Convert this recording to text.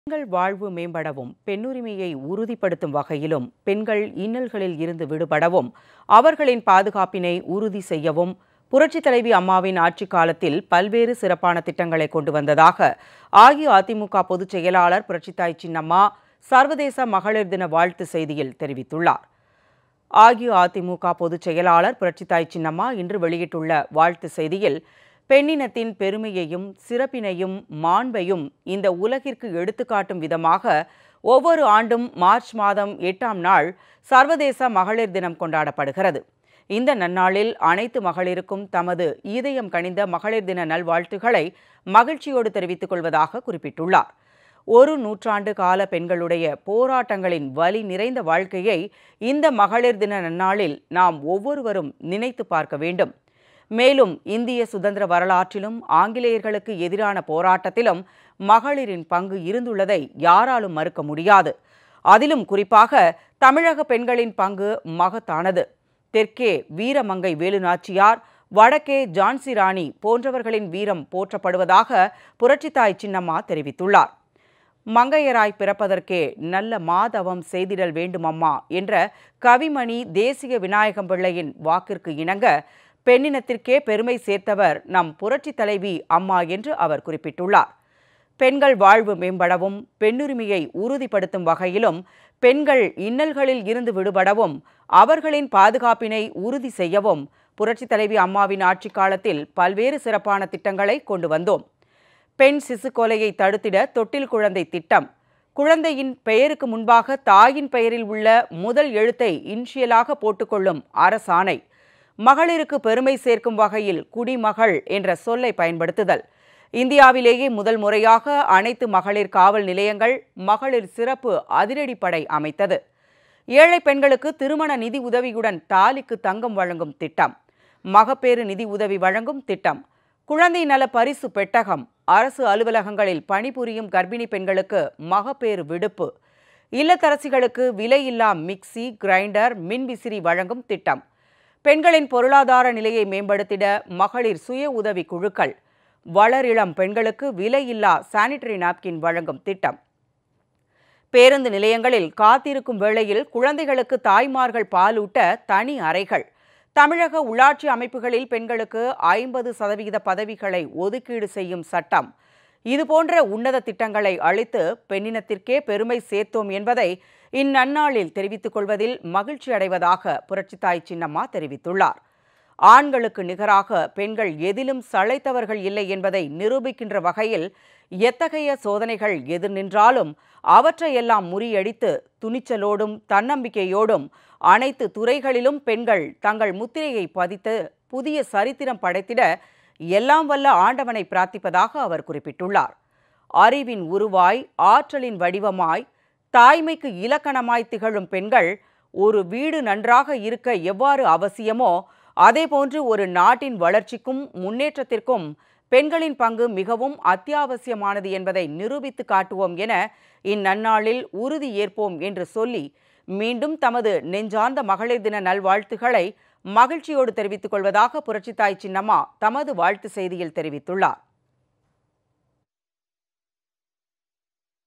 பெண்கள் வாழ்வு மேம்படவும் பெண்ணுரிமையை உறுதிப்படுத்தும் வகையிலும் பெண்கள் இன்னல்களில் இருந்து விடுபடவும் அவர்களின் பாதுகாப்பினை உறுதி செய்யவும் புரட்சித் தலைவி அம்மாவின் ஆட்சிக் காலத்தில் பல்வேறு சிறப்பான திட்டங்களை கொண்டு வந்ததாக அஇஅதிமுக பொதுச் செயலாளர் புரட்சித்தாய் சின்னம்மா சர்வதேச மகளிர் தின வாழ்த்து செய்தியில் தெரிவித்துள்ளார் அஇஅதிமுக பொதுச் செயலாளர் புரட்சித்தாய் சின்னம்மா இன்று வெளியிட்டுள்ள வாழ்த்து செய்தியில் பெண்ணினத்தின் பெருமையையும் சிறப்பினையும் மாண்பையும் இந்த உலகிற்கு எடுத்துக்காட்டும் விதமாக ஒவ்வொரு ஆண்டும் மார்ச் மாதம் எட்டாம் நாள் சர்வதேச மகளிர் தினம் கொண்டாடப்படுகிறது இந்த நன்னாளில் அனைத்து மகளிருக்கும் தமது இதயம் கனிந்த மகளிர் தின நல்வாழ்த்துக்களை மகிழ்ச்சியோடு தெரிவித்துக் கொள்வதாக குறிப்பிட்டுள்ளார் ஒரு நூற்றாண்டு கால பெண்களுடைய போராட்டங்களின் வலி நிறைந்த வாழ்க்கையை இந்த மகளிர் தின நன்னாளில் நாம் ஒவ்வொருவரும் நினைத்து பார்க்க வேண்டும் மேலும் இந்திய சுதந்திர வரலாற்றிலும் ஆங்கிலேயர்களுக்கு எதிரான போராட்டத்திலும் மகளிரின் பங்கு இருந்துள்ளதை யாராலும் மறுக்க முடியாது அதிலும் குறிப்பாக தமிழக பெண்களின் பங்கு மகத்தானது தெற்கே வீரமங்கை வேலுநாச்சியார் வடக்கே ஜான்சி ராணி போன்றவர்களின் வீரம் போற்றப்படுவதாக புரட்சித்தாய் சின்னம்மா தெரிவித்துள்ளார் மங்கையராய் பிறப்பதற்கே நல்ல மாதவம் செய்திடல் வேண்டுமம்மா என்ற கவிமணி தேசிய விநாயகம் பிள்ளையின் வாக்கிற்கு இணங்க பெண்ணினத்திற்கே பெருமை சேர்த்தவர் நம் புரட்சித் தலைவி அம்மா என்று அவர் குறிப்பிட்டுள்ளார் பெண்கள் வாழ்வு மேம்படவும் பெண்ணுரிமையை உறுதிப்படுத்தும் வகையிலும் பெண்கள் இன்னல்களில் இருந்து விடுபடவும் அவர்களின் பாதுகாப்பினை உறுதி செய்யவும் புரட்சித் தலைவி அம்மாவின் ஆட்சிக் காலத்தில் பல்வேறு சிறப்பான திட்டங்களை கொண்டு வந்தோம் பெண் சிசு கொலையை தடுத்திட தொட்டில் குழந்தை திட்டம் குழந்தையின் பெயருக்கு முன்பாக தாயின் பெயரில் உள்ள முதல் எழுத்தை இன்ஷியலாக போட்டுக்கொள்ளும் அரசாணை மகளிருக்கு பெருமை சேர்க்கும் வகையில் குடிமகள் என்ற சொல்லை பயன்படுத்துதல் இந்தியாவிலேயே முதல் முறையாக அனைத்து மகளிர் காவல் நிலையங்கள் மகளிர் சிறப்பு அதிரடிப்படை அமைத்தது ஏழை பெண்களுக்கு திருமண நிதி உதவியுடன் தாலிக்கு தங்கம் வழங்கும் திட்டம் மகப்பேறு நிதி உதவி வழங்கும் திட்டம் குழந்தை நல பரிசு பெட்டகம் அரசு அலுவலகங்களில் பணிபுரியும் கர்ப்பிணி பெண்களுக்கு மகப்பேறு விடுப்பு இல்லத்தரசிகளுக்கு விலையில்லா மிக்சி கிரைண்டர் மின்விசிறி வழங்கும் திட்டம் பெண்களின் பொருளாதார நிலையை மேம்படுத்திட மகளிர் சுய உதவி குழுக்கள் வளரிளம் பெண்களுக்கு விலையில்லா சானிட்டரி நாப்கின் வழங்கும் திட்டம் பேருந்து நிலையங்களில் காத்திருக்கும் வேளையில் குழந்தைகளுக்கு தாய்மார்கள் பாலூட்ட தனி அறைகள் தமிழக உள்ளாட்சி அமைப்புகளில் பெண்களுக்கு ஐம்பது சதவிகித பதவிகளை ஒதுக்கீடு செய்யும் சட்டம் இதுபோன்ற உன்னத திட்டங்களை அளித்து பெண்ணினத்திற்கே பெருமை சேர்த்தோம் என்பதை இந்நன்னாளில் தெரிவித்துக் கொள்வதில் மகிழ்ச்சி அடைவதாக புரட்சித்தாய் சின்னம்மா தெரிவித்துள்ளார் ஆண்களுக்கு நிகராக பெண்கள் எதிலும் சளைத்தவர்கள் இல்லை என்பதை நிரூபிக்கின்ற வகையில் எத்தகைய சோதனைகள் எதிர் நின்றாலும் அவற்றையெல்லாம் முறியடித்து துணிச்சலோடும் தன்னம்பிக்கையோடும் அனைத்து துறைகளிலும் பெண்கள் தங்கள் முத்திரையை பதித்து புதிய சரித்திரம் படைத்திட எல்லாம் வல்ல ஆண்டவனை பிரார்த்திப்பதாக அவர் குறிப்பிட்டுள்ளார் அறிவின் உருவாய் ஆற்றலின் வடிவமாய் தாய்மைக்கு இலக்கணமாய் திகழும் பெண்கள் ஒரு வீடு நன்றாக இருக்க எவ்வாறு அவசியமோ அதேபோன்று ஒரு நாட்டின் வளர்ச்சிக்கும் முன்னேற்றத்திற்கும் பெண்களின் பங்கு மிகவும் அத்தியாவசியமானது என்பதை நிரூபித்து காட்டுவோம் என இந்நன்னாளில் உறுதி ஏற்போம் என்று சொல்லி மீண்டும் தமது நெஞ்சார்ந்த மகளிர் தின நல்வாழ்த்துக்களை மகிழ்ச்சியோடு தெரிவித்துக் கொள்வதாக புரட்சித்தாய் சின்னம்மா தமது வாழ்த்து செய்தியில் தெரிவித்துள்ளார்